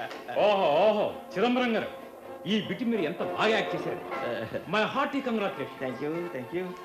ఓహో ఓహో చిదంబరం గారు ఈ బిటి మీరు ఎంత బాగా యాక్ట్ చేశారు my hearty congratulation thank you thank you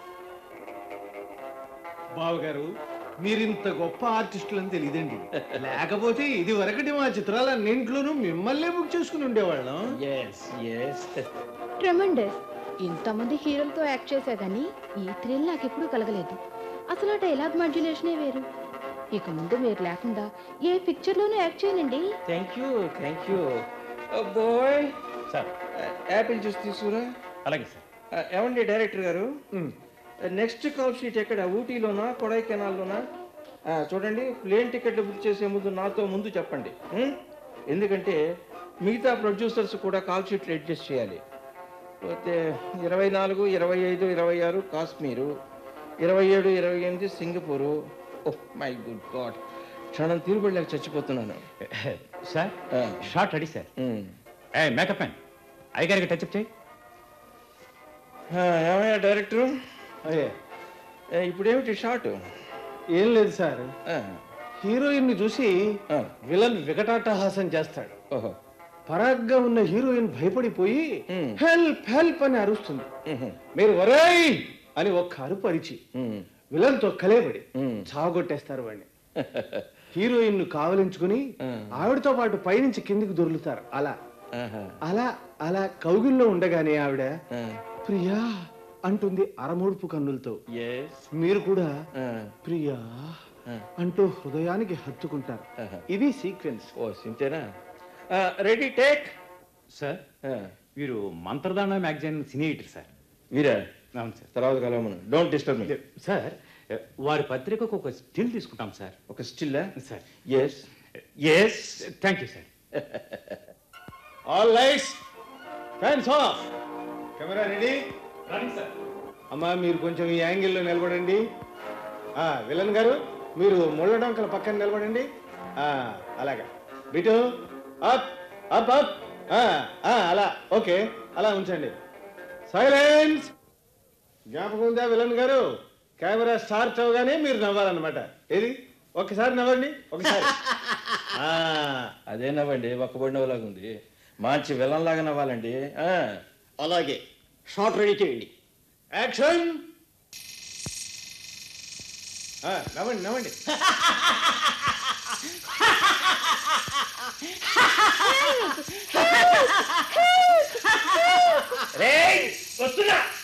బావగారు మీరింత గొప్ప ఆర్టిస్టులని తెలియదండి లేకపోతే ఇది వరకటి మా చిత్రాలన్నింట్లోనూ మిమ్మల్నే బుక్ చేసుకుని ఉండేవాళ్ళం ఎస్ ఎస్ ట్రెమండస్ ఇంతమంది హీరోలతో యాక్ట్ చేశా కానీ ఈ థ్రిల్ నాకు ఎప్పుడూ కలగలేదు అసలు ఆ డైలాగ్ మాడ్యులేషనే వేరు ఇక ముందు మీరు లేకుండా ఏ పిక్చర్లోనూ యాక్ట్ చేయనండి thank you thank you boy sir apple juice తీసుకురా అలాగే సార్ Uh, ఏమండి డైరెక్టర్ గారు నెక్స్ట్ కాల్ షీట్ ఎక్కడ ఊటీలోనా కొడైకెనాల్లోనా ఆ, చూడండి ప్లేన్ టికెట్లు బుక్ చేసే ముందు నాతో ముందు చెప్పండి ఉం? ఎందుకంటే మిగతా ప్రొడ్యూసర్స్ కూడా కాల్ షీట్లు అడ్జస్ట్ చేయాలి పోతే ఇరవై నాలుగు ఇరవై ఐదు ఇరవై ఆరు కాశ్మీరు ఇరవై ఏడు ఇరవై ఎనిమిది Singapore oh my good god క్షణం తీరుబడిలేక చచ్చిపోతున్నాను సార్ ఆ, షార్ట్ రెడీ సార్ ఉం. ఏ మేకప్ మ్యాన్ అయ్యగారికి టచ్అప్ చేయి ఆ, ఏమయ్యా డైరెక్టరు అయ్యే ఏ, ఇప్పుడేమిటి షార్ట్ ఏం లేదు సార్ ఆ, హీరోయిన్ ని చూసి ఆ, విలన్ వికటాటహాసం చేస్తాడు ఓహో పరాగ్గా ఉన్న హీరోయిన్ భయపడిపోయి Hmm. హెల్ప్ హెల్ప్ అని అరుస్తుంది ఉహు, మీరు వరేయ్ అని ఒక్క అరుపు అరిచి ఉం. విలన్ తో కలేబడి Hmm. చావగొట్టేస్తారు వాడిని హీరోయిన్ ను కావలించుకుని Hmm. ఆవిడతో పాటు పైనుంచి కిందికి దొరులుతారు అలా ఆహా, అలా అలా కౌగిల్లో ఉండగానే ఆవిడ ఆ, ప్రియా అంటుంది అరమూడుపు కన్నులతో yes, మీరు కూడా ఆ, ప్రియా ఆ, అంటూ హృదయానికి హత్తుకుంటారు ఆహా. ఇది సీక్వెన్స్ ఓ సింతేనా రెడీ టేక్ సార్ వీరు మంత్రదాన మ్యాగజైన్ సినీ ఎడిటర్ సార్ మీరా అవును సార్ తర్వాత కలవమను డోంట్ డిస్టర్బ్ మీ సార్ వారి పత్రికకు ఒక స్టిల్ తీసుకుంటాం సార్ ఒక still sir yes yes thank you sir all lights fans off camera ready రండి సార్ అమ్మా మీరు కొంచెం ఈ యాంగిల్లో నిలబడండి ఆ విలన్ గారు మీరు ముళ్ళ డొంకల పక్కన నిలబడండి ఆ అలాగా బిటు అప్ అప్ అప్ ఆ, ఆ, అలా ఓకే అలా ఉంచండి సైలెన్స్ జ్ఞాపకం ఉందా విలన్ గారు కెమెరా స్టార్ట్ అవగానే మీరు నవ్వాలన్నమాట ఏది ఒకసారి నవ్వండి ఒకసారి ఆ, అదే నవ్వండి ఒక్కబడినలాగా ఉంది మంచి విలన్ లాగా నవ్వాలండి ఆ, అలాగే షార్ట్ రెడీ చేయండి యాక్షన్ ఆ, నవ్వండి నవ్వండి రేయ్, వస్తున్నా